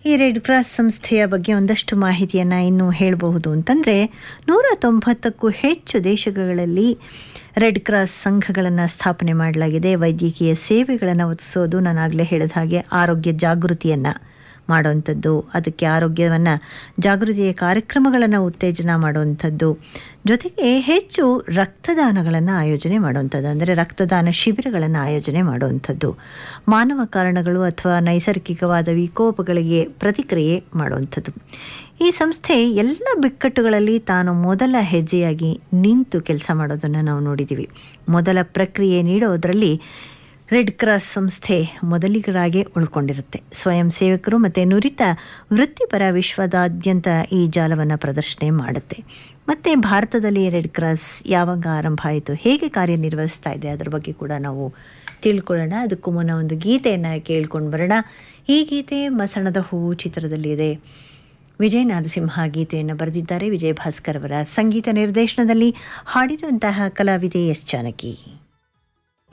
ಈ red cross ಸಂಸ್ಥೆಯ ಬಗ್ಗೆ ಒಂದಷ್ಟು ಮಾಹಿತಿಯನ್ನು ಇನ್ನೂ ಹೇಳಬಹುದು ಅಂತಂದರೆ ನೂರ ತೊಂಬತ್ತಕ್ಕೂ ಹೆಚ್ಚು ದೇಶಗಳಲ್ಲಿ ರೆಡ್ ಕ್ರಾಸ್ ಸಂಘಗಳನ್ನು ಸ್ಥಾಪನೆ ಮಾಡಲಾಗಿದೆ ವೈದ್ಯಕೀಯ ಸೇವೆಗಳನ್ನು ಒದಗಿಸೋದು ನಾನು ಆಗಲೇ ಹೇಳಿದ ಹಾಗೆ ಆರೋಗ್ಯ ಜಾಗೃತಿಯನ್ನು ಮಾಡುವಂಥದ್ದು ಅದಕ್ಕೆ ಆರೋಗ್ಯವನ್ನು ಜಾಗೃತಿಯ ಕಾರ್ಯಕ್ರಮಗಳನ್ನು ಉತ್ತೇಜನ ಮಾಡುವಂಥದ್ದು ಜೊತೆಗೆ ಹೆಚ್ಚು ರಕ್ತದಾನಗಳನ್ನು ಆಯೋಜನೆ ಮಾಡುವಂಥದ್ದು ಅಂದರೆ ರಕ್ತದಾನ ಶಿಬಿರಗಳನ್ನು ಆಯೋಜನೆ ಮಾಡುವಂಥದ್ದು ಮಾನವ ಕಾರಣಗಳು ಅಥವಾ ನೈಸರ್ಗಿಕವಾದ ವಿಕೋಪಗಳಿಗೆ ಪ್ರತಿಕ್ರಿಯೆ ಮಾಡುವಂಥದ್ದು ಈ ಸಂಸ್ಥೆ ಎಲ್ಲ ಬಿಕ್ಕಟ್ಟುಗಳಲ್ಲಿ ತಾನು ಮೊದಲ ಹೆಜ್ಜೆಯಾಗಿ ನಿಂತು ಕೆಲಸ ಮಾಡೋದನ್ನು ನಾವು ನೋಡಿದ್ದೀವಿ ಮೊದಲ ಪ್ರಕ್ರಿಯೆ ನೀಡೋದರಲ್ಲಿ ರೆಡ್ ಕ್ರಾಸ್ ಸಂಸ್ಥೆ ಮೊದಲಿಗರಾಗೆ ಉಳ್ಕೊಂಡಿರುತ್ತೆ ಸ್ವಯಂ ಸೇವಕರು ಮತ್ತು ನುರಿತ ವೃತ್ತಿಪರ ವಿಶ್ವದಾದ್ಯಂತ ಈ ಜಾಲವನ್ನು ಪ್ರದರ್ಶನ ಮಾಡುತ್ತೆ ಮತ್ತು ಭಾರತದಲ್ಲಿ ರೆಡ್ ಕ್ರಾಸ್ ಯಾವಾಗ ಆರಂಭ ಆಯಿತು ಹೇಗೆ ಕಾರ್ಯನಿರ್ವಹಿಸ್ತಾ ಇದೆ ಅದರ ಬಗ್ಗೆ ಕೂಡ ನಾವು ತಿಳ್ಕೊಳ್ಳೋಣ ಅದಕ್ಕೂ ಮುನ್ನ ಒಂದು ಗೀತೆಯನ್ನು ಕೇಳ್ಕೊಂಡು ಬರೋಣ ಈ ಗೀತೆ ಮಸಣದ ಹೂವು ಚಿತ್ರದಲ್ಲಿದೆ ವಿಜಯ ನರಸಿಂಹ ಗೀತೆಯನ್ನು ಬರೆದಿದ್ದಾರೆ ವಿಜಯ ಭಾಸ್ಕರ್ ಅವರ ಸಂಗೀತ ನಿರ್ದೇಶನದಲ್ಲಿ ಹಾಡಿರುವಂತಹ ಕಲಾವಿದೆ ಎಸ್ ಜಾನಕಿ